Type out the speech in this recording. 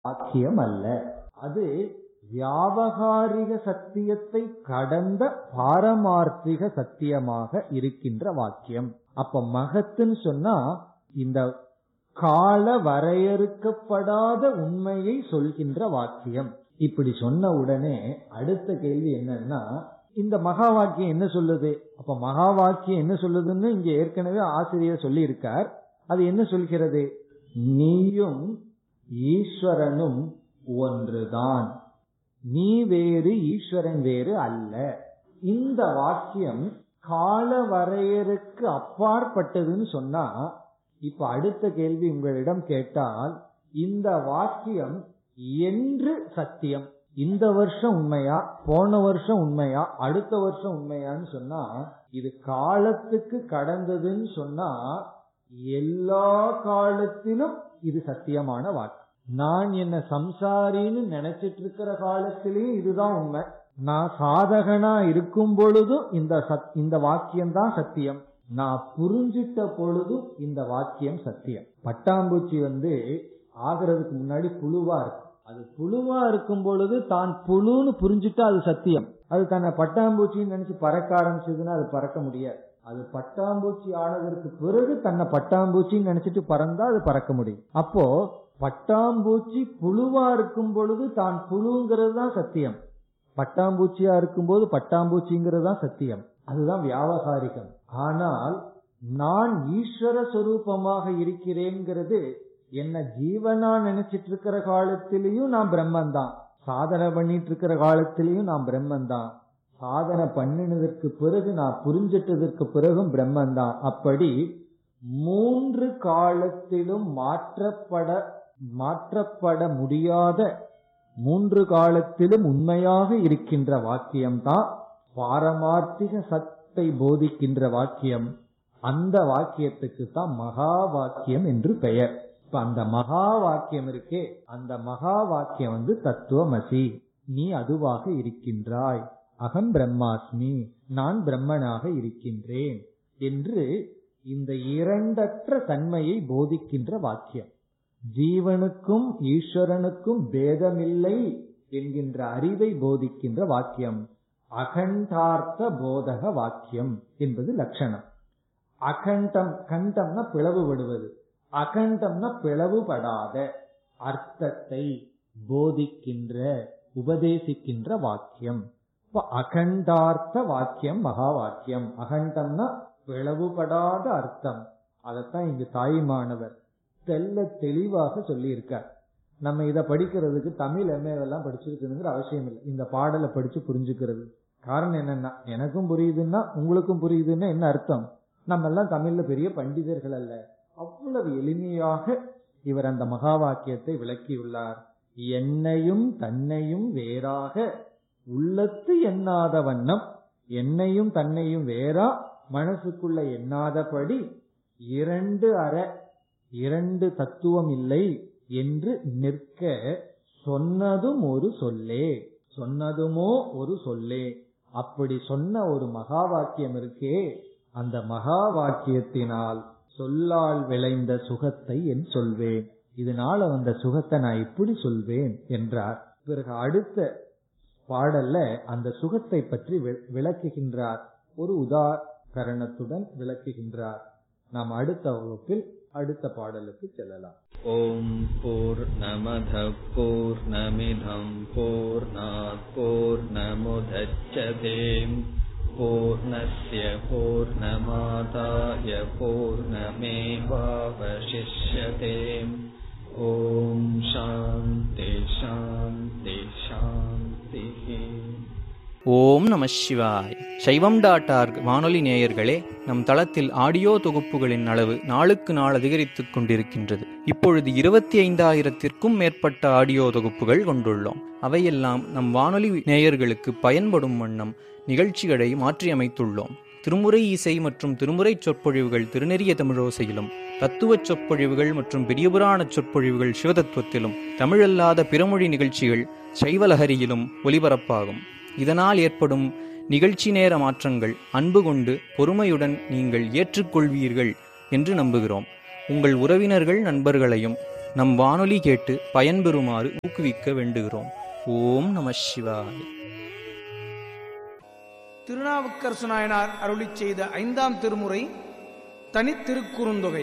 வாக்கியம் அல்ல அது வியாபகாரிக சத்தியத்தை கடந்த பாரமார்த்திக சத்தியமாக இருக்கின்ற வாக்கியம் அப்ப மகத்துன்னு சொன்னா இந்த கால வரையறுக்கப்படாத உண்மையை சொல்கின்ற வாக்கியம் இப்படி சொன்ன உடனே அடுத்த கேள்வி என்னன்னா இந்த மகா வாக்கியம் என்ன சொல்லுது அப்ப மகா வாக்கியம் என்ன சொல்லுதுன்னு இங்க ஏற்கனவே ஆசிரியர் சொல்லி இருக்கார் அது என்ன சொல்கிறது நீயும் ஈஸ்வரனும் ஒன்றுதான் நீ வேறு ஈஸ்வரன் வேறு அல்ல இந்த வாக்கியம் கால வரையறுக்கு அப்பாற்பட்டதுன்னு சொன்னா இப்ப அடுத்த கேள்வி உங்களிடம் கேட்டால் இந்த வாக்கியம் என்று சத்தியம் இந்த வருஷம் உண்மையா போன வருஷம் உண்மையா அடுத்த வருஷம் உண்மையான்னு சொன்னா இது காலத்துக்கு கடந்ததுன்னு சொன்னா எல்லா காலத்திலும் இது சத்தியமான வாக்கு நான் என்ன சம்சாரின்னு நினைச்சிட்டு இருக்கிற காலத்திலேயும் இதுதான் உண்மை நான் சாதகனா இருக்கும் பொழுதும் இந்த சத் இந்த வாக்கியம் தான் சத்தியம் நான் புரிஞ்சிட்ட பொழுதும் இந்த வாக்கியம் சத்தியம் பட்டாம்பூச்சி வந்து ஆகிறதுக்கு முன்னாடி புழுவா இருக்கும் அது புழுவா இருக்கும் பொழுது தான் புழுன்னு புரிஞ்சுட்டா அது சத்தியம் அது தன்னை பட்டாம்பூச்சின்னு நினைச்சு பறக்க ஆரம்பிச்சதுன்னா அது பறக்க முடியாது அது பட்டாம்பூச்சி ஆனதற்கு பிறகு தன்னை பட்டாம்பூச்சின்னு நினைச்சிட்டு பறந்தா அது பறக்க முடியும் அப்போ பட்டாம்பூச்சி புழுவா இருக்கும் பொழுது தான் புழுங்கிறது தான் சத்தியம் பட்டாம்பூச்சியா இருக்கும்போது பட்டாம்பூச்சிங்கிறது தான் சத்தியம் அதுதான் வியாபகாரிகம் ஆனால் நான் ஈஸ்வர சொரூபமாக இருக்கிறேங்கிறது என்ன ஜீவனா நினைச்சிட்டு இருக்கிற காலத்திலையும் நான் பிரம்மன் தான் சாதனை பண்ணிட்டு இருக்கிற காலத்திலையும் நான் பிரம்மன் தான் சாதனை பண்ணினதற்கு பிறகு நான் புரிஞ்சிட்டதற்கு பிறகும் பிரம்மன் தான் அப்படி மூன்று காலத்திலும் மாற்றப்பட மாற்றப்பட முடியாத மூன்று காலத்திலும் உண்மையாக இருக்கின்ற வாக்கியம்தான் பாரமார்த்திக சத்தை போதிக்கின்ற வாக்கியம் அந்த வாக்கியத்துக்கு தான் மகா வாக்கியம் என்று பெயர் இப்ப அந்த மகா வாக்கியம் இருக்கே அந்த மகா வாக்கியம் வந்து தத்துவமசி நீ அதுவாக இருக்கின்றாய் அகம் பிரம்மாஸ்மி நான் பிரம்மனாக இருக்கின்றேன் என்று இந்த இரண்டற்ற தன்மையை போதிக்கின்ற வாக்கியம் ஜீவனுக்கும் ஈஸ்வரனுக்கும் பேதமில்லை என்கின்ற அறிவை போதிக்கின்ற வாக்கியம் அகண்டார்த்த போதக வாக்கியம் என்பது லட்சணம் அகண்டம் கண்டம்னா பிளவுபடுவது அகண்டம்னா பிளவுபடாத அர்த்தத்தை போதிக்கின்ற உபதேசிக்கின்ற வாக்கியம் இப்ப அகண்டார்த்த வாக்கியம் மகா வாக்கியம் அகண்டம்னா பிளவுபடாத அர்த்தம் அதைத்தான் இங்கு தாய்மானவர் தெல்ல தெளிவாக சொல்லியிருக்கார் நம்ம இதை படிக்கிறதுக்கு தமிழ் எம்ஏவெல்லாம் படிச்சிருக்கணுங்கிற அவசியம் இல்லை இந்த பாடலை படிச்சு புரிஞ்சுக்கிறது காரணம் என்னன்னா எனக்கும் புரியுதுன்னா உங்களுக்கும் புரியுதுன்னா என்ன அர்த்தம் நம்ம எல்லாம் தமிழ்ல பெரிய பண்டிதர்கள் அல்ல அவ்வளவு எளிமையாக இவர் அந்த மகா வாக்கியத்தை விளக்கியுள்ளார் என்னையும் தன்னையும் வேறாக உள்ளத்து எண்ணாத வண்ணம் என்னையும் தன்னையும் வேறா மனசுக்குள்ள எண்ணாதபடி இரண்டு அற இரண்டு தத்துவம் இல்லை என்று நிற்க சொன்னதும் ஒரு சொல்லே சொன்னதுமோ ஒரு சொல்லே அப்படி சொன்ன ஒரு மகா வாக்கியம் இருக்கே அந்த மகா வாக்கியத்தினால் சொல்லால் விளைந்த சுகத்தை என் சொல்வேன் இதனால வந்த சுகத்தை நான் இப்படி சொல்வேன் என்றார் பிறகு அடுத்த பாடல்ல அந்த சுகத்தை பற்றி விளக்குகின்றார் ஒரு உதாரணத்துடன் விளக்குகின்றார் நாம் அடுத்த வகுப்பில் அடுத்த பாடலுக்கு செல்லலாம் ஓம் போர் நமத போர் நமிதம் போர் போர் நமுதச்சதேம் பூர்ணய பூர்ணமாதாய பூர்ணமேவாவசிஷ்யதேம் ஓம் சாந்தி சாந்தி சாந்தி ஓம் நம சிவாய் சைவம் டாட் ஆர்க் வானொலி நேயர்களே நம் தளத்தில் ஆடியோ தொகுப்புகளின் அளவு நாளுக்கு நாள் அதிகரித்துக் கொண்டிருக்கின்றது இப்பொழுது இருபத்தி ஐந்தாயிரத்திற்கும் மேற்பட்ட ஆடியோ தொகுப்புகள் கொண்டுள்ளோம் அவையெல்லாம் நம் வானொலி நேயர்களுக்கு பயன்படும் வண்ணம் நிகழ்ச்சிகளை மாற்றியமைத்துள்ளோம் திருமுறை இசை மற்றும் திருமுறை சொற்பொழிவுகள் திருநெறிய தமிழோசையிலும் தத்துவ சொற்பொழிவுகள் மற்றும் பெரியபுராண சொற்பொழிவுகள் சிவதத்துவத்திலும் தமிழல்லாத பிறமொழி நிகழ்ச்சிகள் சைவலஹரியிலும் ஒலிபரப்பாகும் இதனால் ஏற்படும் நிகழ்ச்சி நேர மாற்றங்கள் அன்பு கொண்டு பொறுமையுடன் நீங்கள் ஏற்றுக்கொள்வீர்கள் என்று நம்புகிறோம் உங்கள் உறவினர்கள் நண்பர்களையும் நம் வானொலி கேட்டு பயன்பெறுமாறு ஊக்குவிக்க வேண்டுகிறோம் ஓம் நம சிவாய திருநாவுக்கரசு நாயனார் அருளிச் செய்த ஐந்தாம் திருமுறை தனித்திருக்குறுந்தொகை